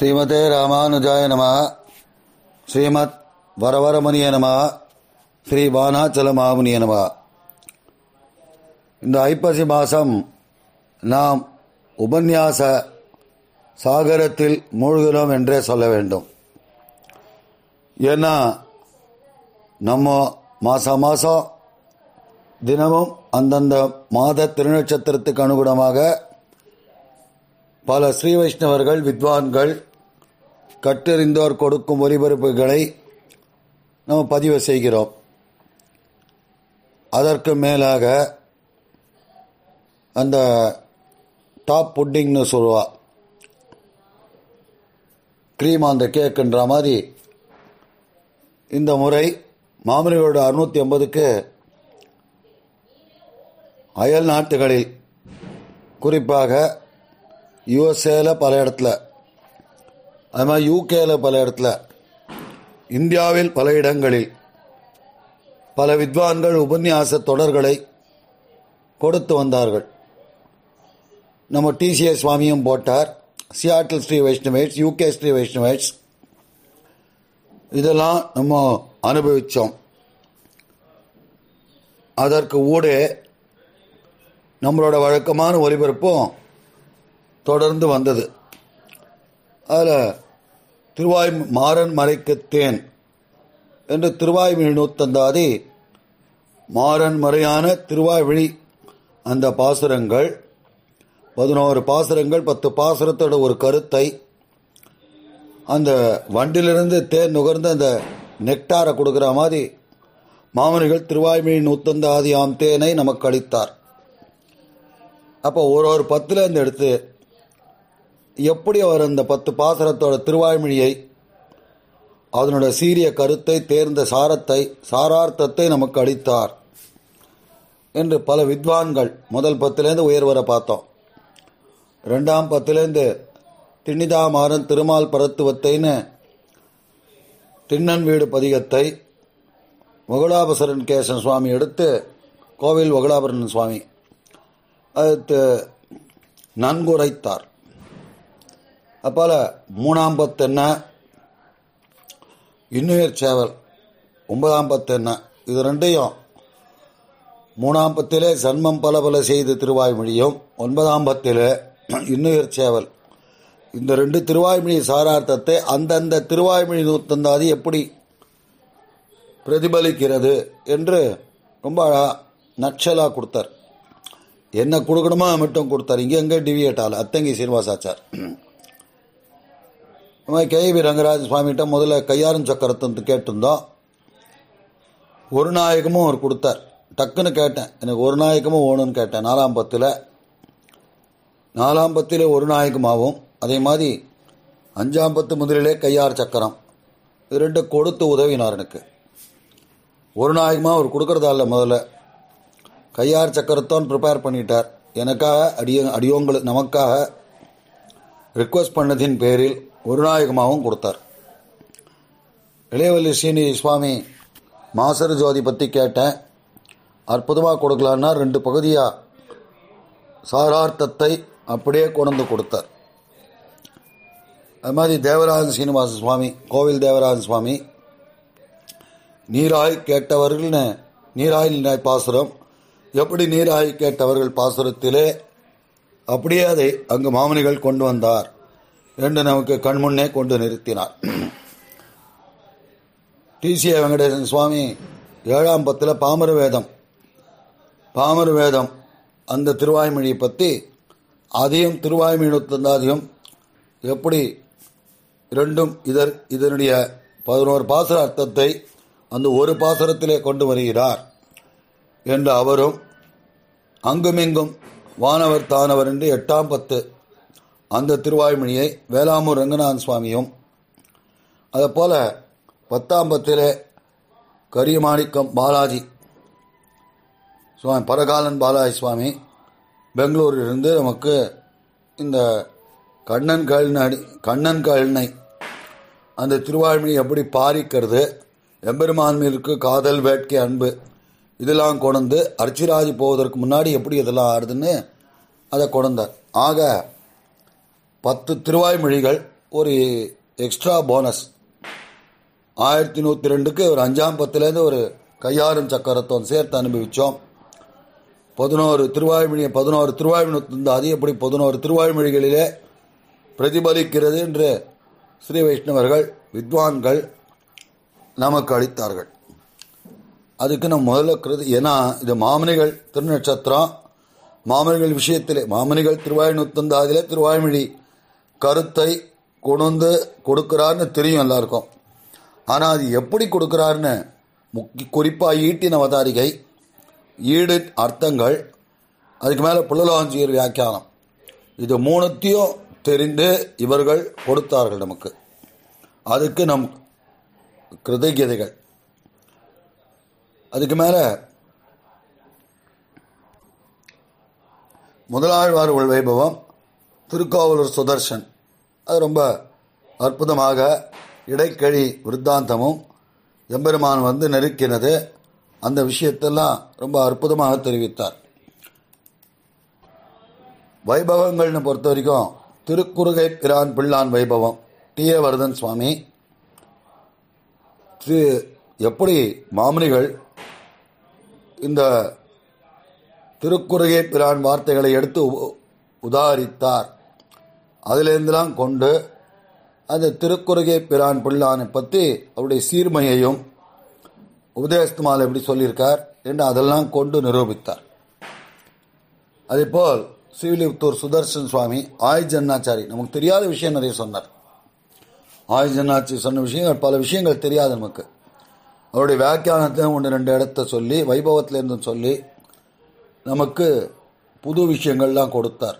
ஸ்ரீமதே ராமானுஜாய நம ஸ்ரீமத் வரவரமணிய நம ஸ்ரீ வானாச்சல மாமுனிய நம இந்த ஐப்பசி மாதம் நாம் உபன்யாச சாகரத்தில் மூழ்கிறோம் என்றே சொல்ல வேண்டும் ஏன்னா நம்ம மாதம் மாதம் தினமும் அந்தந்த மாத திருநட்சத்திரத்துக்கு அனுகுணமாக பல ஸ்ரீ வைஷ்ணவர்கள் வித்வான்கள் கற்றறிந்தோர் கொடுக்கும் ஒலிபரப்புகளை நாம் பதிவு செய்கிறோம் அதற்கு மேலாக அந்த டாப் புட்டிங்னு சொல்லுவா க்ரீம் அந்த கேக்குன்ற மாதிரி இந்த முறை மாமனிகளோட அறுநூத்தி ஐம்பதுக்கு அயல் நாட்டுகளில் குறிப்பாக யுஎஸ்ஏல பல இடத்துல அது மாதிரி யூகேல பல இடத்துல இந்தியாவில் பல இடங்களில் பல வித்வான்கள் உபன்யாச தொடர்களை கொடுத்து வந்தார்கள் நம்ம டிசிஎஸ் சுவாமியும் போட்டார் சியாட்டில் ஸ்ரீ வைஷ்ணவேட்ஸ் யூகே ஸ்ரீ வைஷ்ணவேட்ஸ் இதெல்லாம் நம்ம அனுபவித்தோம் அதற்கு ஊடே நம்மளோட வழக்கமான ஒலிபரப்பும் தொடர்ந்து வந்தது அதில் திருவாய் மாறன் மறைக்கு தேன் என்று திருவாய்மொழி நூத்தந்தாதி மாறன் மறையான திருவாய்வழி அந்த பாசுரங்கள் பதினோரு பாசுரங்கள் பத்து பாசுரத்தோட ஒரு கருத்தை அந்த வண்டிலிருந்து தேன் நுகர்ந்து அந்த நெக்டாரை கொடுக்குற மாதிரி மாமனிகள் திருவாய்மொழி நூத்தந்த ஆதியாம் தேனை நமக்கு அளித்தார் அப்போ ஒரு ஒரு பத்துல இருந்து எடுத்து எப்படி அவர் அந்த பத்து பாசரத்தோட திருவாய்மொழியை அதனோட சீரிய கருத்தை தேர்ந்த சாரத்தை சாரார்த்தத்தை நமக்கு அளித்தார் என்று பல வித்வான்கள் முதல் பத்துலேருந்து உயர் வர பார்த்தோம் ரெண்டாம் பத்துலேருந்து திண்ணிதாமாறன் திருமால் பரத்துவத்தைன்னு திண்ணன் வீடு பதிகத்தை மகுளாபசரன் கேசன் சுவாமி எடுத்து கோவில் மகுளாபரன் சுவாமி அது நன்குரைத்தார் அப்பால மூணாம் பத்து என்ன இன்னுயிர் சேவல் ஒன்பதாம் பத்து என்ன இது ரெண்டையும் மூணாம் பத்திலே சன்மம் பல பல செய்து திருவாய்மொழியும் ஒன்பதாம் பத்திலே இன்னுயிர் சேவல் இந்த ரெண்டு திருவாய்மொழி சாரார்த்தத்தை அந்தந்த திருவாய்மொழி நூத்தந்தாதி எப்படி பிரதிபலிக்கிறது என்று ரொம்ப அழகா நக்ஷலா கொடுத்தார் என்ன கொடுக்கணுமோ மட்டும் கொடுத்தார் இங்கே எங்கே டிவியேட் ஆகல அத்தங்கி சீனிவாசாச்சார் கே வி ரங்கராஜ் சுவாமிகிட்ட முதல்ல கையாரும் சக்கரத்தை கேட்டிருந்தோம் ஒரு நாயகமும் அவர் கொடுத்தார் டக்குன்னு கேட்டேன் எனக்கு ஒரு நாயகமும் ஓணுன்னு கேட்டேன் நாலாம் பத்தில் நாலாம் பத்தில் ஒரு நாயகமாகவும் அதே மாதிரி அஞ்சாம் பத்து முதலிலே கையார் சக்கரம் இது ரெண்டு கொடுத்து உதவினார் எனக்கு ஒரு நாயகமாக அவர் கொடுக்கறதா இல்லை முதல்ல கையார் சக்கரத்தோன் ப்ரிப்பேர் பண்ணிட்டார் எனக்காக அடிய அடியோங்கள் நமக்காக ரிக்வஸ்ட் பண்ணதின் பேரில் ஒரு நாயகமாகவும் கொடுத்தார் இளையவல்லி ஸ்ரீனி சுவாமி மாசரு ஜோதி பற்றி கேட்டேன் அற்புதமாக கொடுக்கலான்னா ரெண்டு பகுதியாக சாரார்த்தத்தை அப்படியே கொண்டு கொடுத்தார் அது மாதிரி தேவராஜ சீனிவாச சுவாமி கோவில் தேவராஜ சுவாமி நீராய் கேட்டவர்கள்னு நீராய் பாசுரம் எப்படி நீராய் கேட்டவர்கள் பாசுரத்திலே அப்படியே அதை அங்கு மாமனிகள் கொண்டு வந்தார் என்று நமக்கு கண்முன்னே கொண்டு நிறுத்தினார் டிசிஏ வெங்கடேசன் சுவாமி ஏழாம் பத்தில் பாமர வேதம் பாமர வேதம் அந்த திருவாய்மொழியை பற்றி அதையும் திருவாய்மொழி தந்தாதையும் எப்படி இரண்டும் இதர் இதனுடைய பதினோரு பாசுர அர்த்தத்தை அந்த ஒரு பாசுரத்திலே கொண்டு வருகிறார் என்று அவரும் அங்குமிங்கும் வானவர் தானவர் என்று எட்டாம் பத்து அந்த திருவாய்மொழியை வேளாமூர் ரங்கநாதன் சுவாமியும் போல பத்தாம் பத்திலே கரியமாணிக்கம் பாலாஜி சுவாமி பரகாலன் பாலாஜி சுவாமி பெங்களூரிலிருந்து நமக்கு இந்த கண்ணன் கழுநடி கண்ணன் கழுனை அந்த திருவாழ்மொழி எப்படி பாரிக்கிறது எம்பெருமான் மீதுக்கு காதல் வேட்கை அன்பு இதெல்லாம் கொண்டு அர்ச்சிராஜ் போவதற்கு முன்னாடி எப்படி இதெல்லாம் ஆடுதுன்னு அதை கொண்டார் ஆக பத்து திருவாய்மொழிகள் ஒரு எக்ஸ்ட்ரா போனஸ் ஆயிரத்தி நூற்றி ரெண்டுக்கு ஒரு அஞ்சாம் பத்துலேருந்து ஒரு கையாறும் சக்கரத்தை சேர்த்து அனுபவித்தோம் பதினோரு திருவாய்மொழி பதினோரு திருவாய்மொழி அது எப்படி பதினோரு திருவாய்மொழிகளிலே பிரதிபலிக்கிறது என்று ஸ்ரீ வைஷ்ணவர்கள் வித்வான்கள் நமக்கு அளித்தார்கள் அதுக்கு நம்ம முதல்ல கிருதி ஏன்னா இது மாமனிகள் திருநட்சத்திரம் மாமனிகள் விஷயத்திலே மாமனிகள் திருவாய்நூத்தந்தாதிலே திருவாய்மொழி கருத்தை கொண்டு கொடுக்கிறார்னு தெரியும் எல்லாருக்கும் ஆனால் அது எப்படி கொடுக்கிறாருன்னு முக்கிய குறிப்பாக ஈட்டின் அவதாரிகை ஈடு அர்த்தங்கள் அதுக்கு மேலே புள்ளலாஞ்சியர் வியாக்கியானம் இது மூணுத்தையும் தெரிந்து இவர்கள் கொடுத்தார்கள் நமக்கு அதுக்கு நம் கிருதகிதைகள் அதுக்கு மேலே முதலாழ்வார் உள் வைபவம் திருக்கோவலூர் சுதர்ஷன் அது ரொம்ப அற்புதமாக இடைக்கழி விருத்தாந்தமும் எம்பெருமான் வந்து நெருக்கினது அந்த விஷயத்தெல்லாம் ரொம்ப அற்புதமாக தெரிவித்தார் வைபவங்கள்னு பொறுத்த வரைக்கும் திருக்குறுகை பிரான் பிள்ளான் வைபவம் டி ஏ வரதன் சுவாமி திரு எப்படி மாமனிகள் இந்த திருக்குறுகை பிரான் வார்த்தைகளை எடுத்து உ- உதாரித்தார் அதிலிருந்தெல்லாம் கொண்டு அந்த திருக்குறுகை பிரான் பிள்ளானை பற்றி அவருடைய சீர்மையையும் உபதேசத்துமால் எப்படி சொல்லியிருக்கார் என்று அதெல்லாம் கொண்டு நிரூபித்தார் அதேபோல் ஸ்ரீவில்லிபுத்தூர் சுதர்சன் சுவாமி ஆய் ஜன்னாச்சாரி நமக்கு தெரியாத விஷயம் நிறைய சொன்னார் ஆய் ஜன்னாச்சி சொன்ன விஷயங்கள் பல விஷயங்கள் தெரியாது நமக்கு அவருடைய வியாக்கியானத்தை ஒன்று ரெண்டு இடத்த சொல்லி வைபவத்திலேருந்து சொல்லி நமக்கு புது விஷயங்கள்லாம் கொடுத்தார்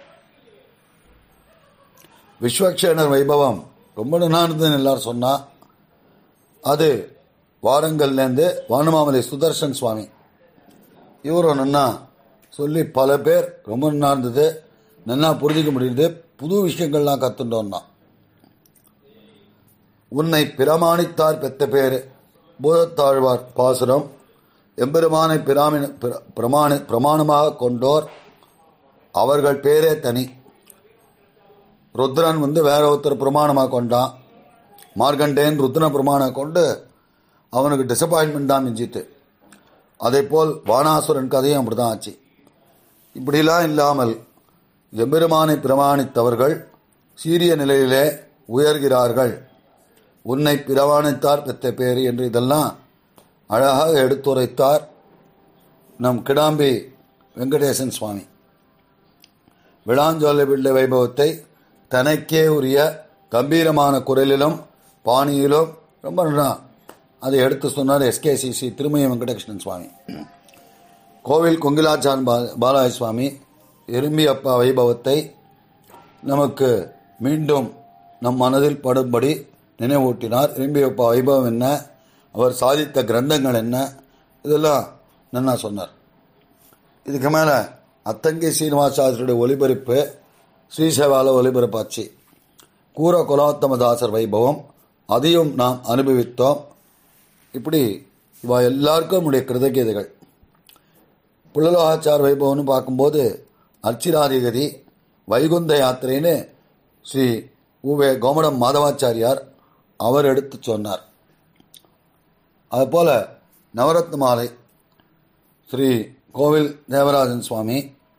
விஸ்வக்ஷேனர் வைபவம் ரொம்ப நன்னானதுன்னு எல்லாரும் சொன்னா அது வாரங்கள்லேருந்து வானமாமலை சுதர்சன் சுவாமி இவரும் நன்னா சொல்லி பல பேர் ரொம்ப நன்னா இருந்தது நன்னா புரிஞ்சிக்க முடியுது புது விஷயங்கள்லாம் கற்றுட்டோம்னா உன்னை பிரமாணித்தார் பெத்த பேர் பூதத்தாழ்வார் பாசுரம் எம்பெருமானை பிராமின பிர- பிரமாணி பிரமாணமாக கொண்டோர் அவர்கள் பேரே தனி ருத்ரன் வந்து வேற ஒருத்தர் பிரமாணமாக கொண்டான் மார்கண்டேன் ருத்ரன பிரமாணம் கொண்டு அவனுக்கு டிசப்பாயின்மெண்ட் தான் மிஞ்சித்து அதே போல் வானாசுரன் கதையும் அப்படிதான் ஆச்சு இப்படிலாம் இல்லாமல் எம்பெருமானை பிரமாணித்தவர்கள் சீரிய நிலையிலே உயர்கிறார்கள் உன்னை பிரமாணித்தார் பெத்த பேர் என்று இதெல்லாம் அழகாக எடுத்துரைத்தார் நம் கிடாம்பி வெங்கடேசன் சுவாமி விளாஞ்சொல்ல பிள்ளை வைபவத்தை தனக்கே உரிய கம்பீரமான குரலிலும் பாணியிலும் ரொம்ப நல்லா அதை எடுத்து சொன்னார் எஸ்கேசிசி திருமய வெங்கடகிருஷ்ணன் சுவாமி கோவில் கொங்கிலாச்சான் பா- பாலாஜி சுவாமி எறும்பி அப்பா வைபவத்தை நமக்கு மீண்டும் நம் மனதில் படும்படி நினைவூட்டினார் எறும்பி அப்பா வைபவம் என்ன அவர் சாதித்த கிரந்தங்கள் என்ன இதெல்லாம் நன்னா சொன்னார் இதுக்கு மேலே அத்தங்கி சீனிவாசாசருடைய ஒளிபரப்பு ஸ்ரீசேவால ஒளிபரப்பாச்சு கூர குலோத்தமதாசர் வைபவம் அதையும் நாம் அனுபவித்தோம் இப்படி இவா எல்லாருக்கும் நம்முடைய கிருதகீதைகள் புள்ளலோகாச்சார் வைபவம்னு பார்க்கும்போது அர்ச்சிராதிகதி வைகுந்த யாத்திரைன்னு ஸ்ரீ உவே கோமடம் மாதவாச்சாரியார் அவர் எடுத்து சொன்னார் அதுபோல நவரத்ன மாலை ஸ்ரீ கோவில் தேவராஜன் சுவாமி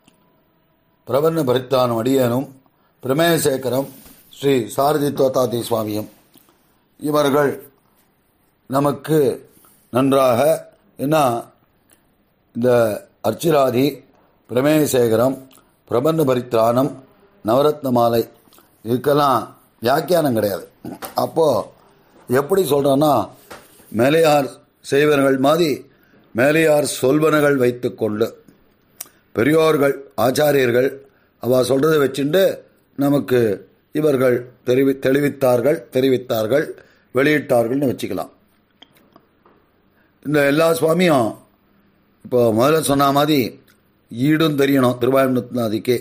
பிரபன்ன பரித்தானும் அடியனும் பிரமேசேகரம் ஸ்ரீ சாரதி தோத்தாதி சுவாமியும் இவர்கள் நமக்கு நன்றாக என்ன இந்த அர்ச்சிராதி பிரமேசேகரம் பிரபன்ன பரித்ராணம் நவரத்ன மாலை இதுக்கெல்லாம் வியாக்கியானம் கிடையாது அப்போ எப்படி சொல்றோன்னா மேலையார் செய்வர்கள் மாதிரி மேலையார் சொல்வனகள் வைத்துக்கொண்டு பெரியோர்கள் ஆச்சாரியர்கள் அவ சொல்றதை வச்சுண்டு நமக்கு இவர்கள் தெரிவி தெளிவித்தார்கள் தெரிவித்தார்கள் வெளியிட்டார்கள்னு வச்சுக்கலாம் இந்த எல்லா சுவாமியும் இப்போ முதல்ல சொன்ன மாதிரி ஈடும் தெரியணும் திருவாயூர்நாதிக்கே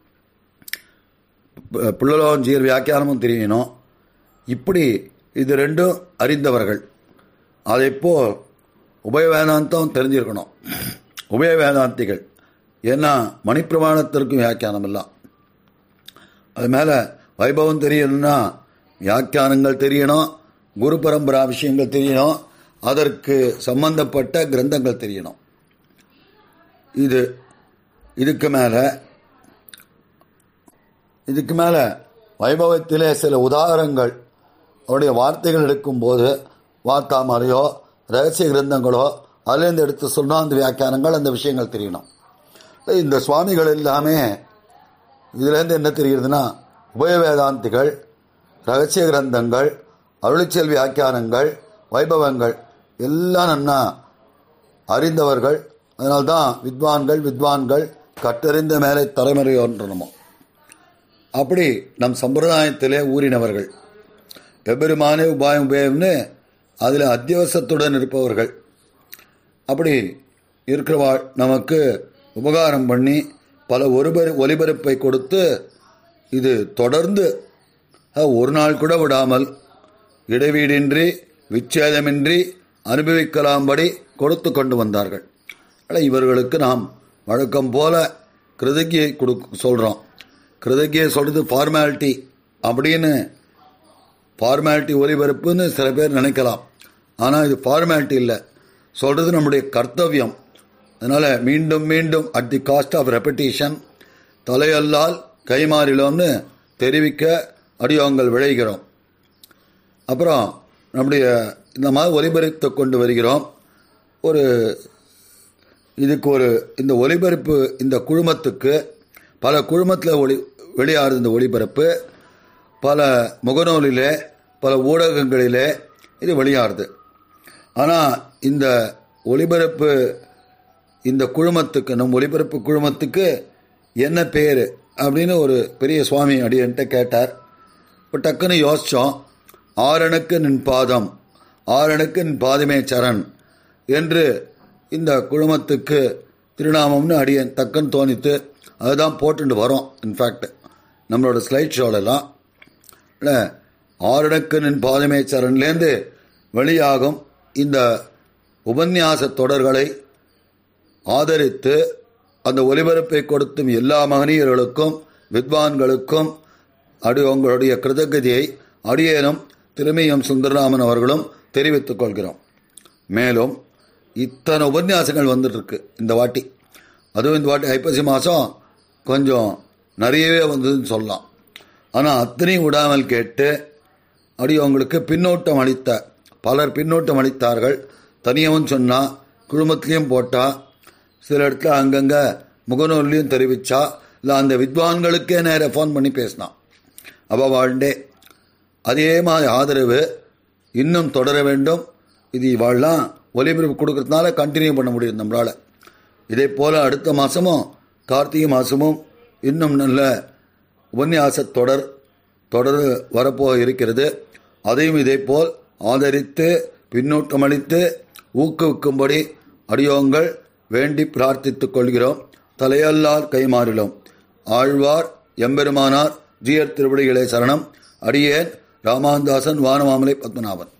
புள்ளலோஞ்சீர் வியாக்கியானமும் தெரியணும் இப்படி இது ரெண்டும் அறிந்தவர்கள் அதைப்போ உபய வேதாந்தம் தெரிஞ்சிருக்கணும் உபய வேதாந்திகள் ஏன்னா மணிப்பிரமாணத்திற்கும் வியாக்கியானம் எல்லாம் அது மேலே வைபவம் தெரியணும்னா வியாக்கியானங்கள் தெரியணும் குரு பரம்பரா விஷயங்கள் தெரியணும் அதற்கு சம்பந்தப்பட்ட கிரந்தங்கள் தெரியணும் இது இதுக்கு மேலே இதுக்கு மேலே வைபவத்திலே சில உதாரணங்கள் அவருடைய வார்த்தைகள் எடுக்கும்போது வார்த்தாமலையோ ரகசிய கிரந்தங்களோ அதுலேருந்து எடுத்து சொன்னால் அந்த வியாக்கியானங்கள் அந்த விஷயங்கள் தெரியணும் இந்த சுவாமிகள் எல்லாமே இதுலேருந்து என்ன தெரிகிறதுனா உபயவேதாந்திகள் ரகசிய கிரந்தங்கள் அருளிச்செல் வியாக்கியானங்கள் வைபவங்கள் எல்லாம் நன்னா அறிந்தவர்கள் அதனால்தான் வித்வான்கள் வித்வான்கள் கட்டறிந்த மேலே தலைமுறையோன்றனமோ அப்படி நம் சம்பிரதாயத்திலே ஊறினவர்கள் எபெருமானே உபாயம் உபயம்னு அதில் அத்தியவசத்துடன் இருப்பவர்கள் அப்படி இருக்கிறவாள் நமக்கு உபகாரம் பண்ணி பல ஒருபரு ஒலிபரப்பை கொடுத்து இது தொடர்ந்து ஒரு நாள் கூட விடாமல் இடைவீடின்றி விச்சேதமின்றி அனுபவிக்கலாம்படி கொடுத்து கொண்டு வந்தார்கள் ஆனால் இவர்களுக்கு நாம் வழக்கம் போல கிருதகியை கொடு சொல்கிறோம் கிருதகியை சொல்கிறது ஃபார்மாலிட்டி அப்படின்னு ஃபார்மாலிட்டி ஒலிபரப்புன்னு சில பேர் நினைக்கலாம் ஆனால் இது ஃபார்மாலிட்டி இல்லை சொல்கிறது நம்முடைய கர்த்தவியம் அதனால் மீண்டும் மீண்டும் at the cost of repetition தலையல்லால் கைமாறிலோம்னு தெரிவிக்க அடியோங்கள் விளைகிறோம் அப்புறம் நம்முடைய இந்த மாதிரி ஒலிபரித்து கொண்டு வருகிறோம் ஒரு இதுக்கு ஒரு இந்த ஒலிபரப்பு இந்த குழுமத்துக்கு பல குழுமத்தில் ஒளி வெளியாடுது இந்த ஒளிபரப்பு பல முகநூலிலே பல ஊடகங்களிலே இது வெளியாடுது ஆனால் இந்த ஒளிபரப்பு இந்த குழுமத்துக்கு நம் ஒளிபரப்பு குழுமத்துக்கு என்ன பேர் அப்படின்னு ஒரு பெரிய சுவாமி அடியன்ட்ட கேட்டார் இப்போ டக்குன்னு யோசித்தோம் ஆறனுக்கு நின் பாதம் ஆறனுக்கு நின் பாதமே சரண் என்று இந்த குழுமத்துக்கு திருநாமம்னு அடியன் டக்குன்னு தோணித்து அதுதான் போட்டுட்டு வரோம் இன்ஃபேக்ட் நம்மளோட ஸ்லைட் ஷோலெல்லாம் இல்லை ஆறனுக்கு நின் பாதமே சரண்லேருந்து வெளியாகும் இந்த உபன்யாச தொடர்களை ஆதரித்து அந்த ஒலிபரப்பை கொடுத்தும் எல்லா மகனீயர்களுக்கும் வித்வான்களுக்கும் அடி உங்களுடைய கிருதகதியை அடியேனும் திருமையம் சுந்தரராமன் அவர்களும் தெரிவித்துக் கொள்கிறோம் மேலும் இத்தனை உபன்யாசங்கள் வந்துட்டு இருக்கு இந்த வாட்டி அதுவும் இந்த வாட்டி ஐப்பசி மாதம் கொஞ்சம் நிறையவே வந்ததுன்னு சொல்லலாம் ஆனால் அத்தனையும் விடாமல் கேட்டு அடி அவங்களுக்கு பின்னோட்டம் அளித்த பலர் பின்னோட்டம் அளித்தார்கள் தனியவன் சொன்னால் குழுமத்திலையும் போட்டா சில இடத்துல அங்கங்கே முகநூல்லையும் தெரிவிச்சா இல்லை அந்த வித்வான்களுக்கே நேராக ஃபோன் பண்ணி பேசினான் அவள் வாழ்ண்டே அதே மாதிரி ஆதரவு இன்னும் தொடர வேண்டும் இது இவாள்லாம் ஒலிபரப்பு கொடுக்கறதுனால கண்டினியூ பண்ண முடியும் நம்மளால் இதே போல் அடுத்த மாதமும் கார்த்திகை மாதமும் இன்னும் நல்ல உபன்யாச தொடர் தொடர் வரப்போக இருக்கிறது அதையும் இதே போல் ஆதரித்து பின்னூட்டம் அளித்து ஊக்குவிக்கும்படி அடியோங்கள் வேண்டி பிரார்த்தித்துக் கொள்கிறோம் தலையல்லால் கைமாறிலோம் ஆழ்வார் எம்பெருமானார் ஜியர் திருவடிகளே சரணம் அடியேன் ராமாந்தாசன் வானமாமலை பத்மநாபன்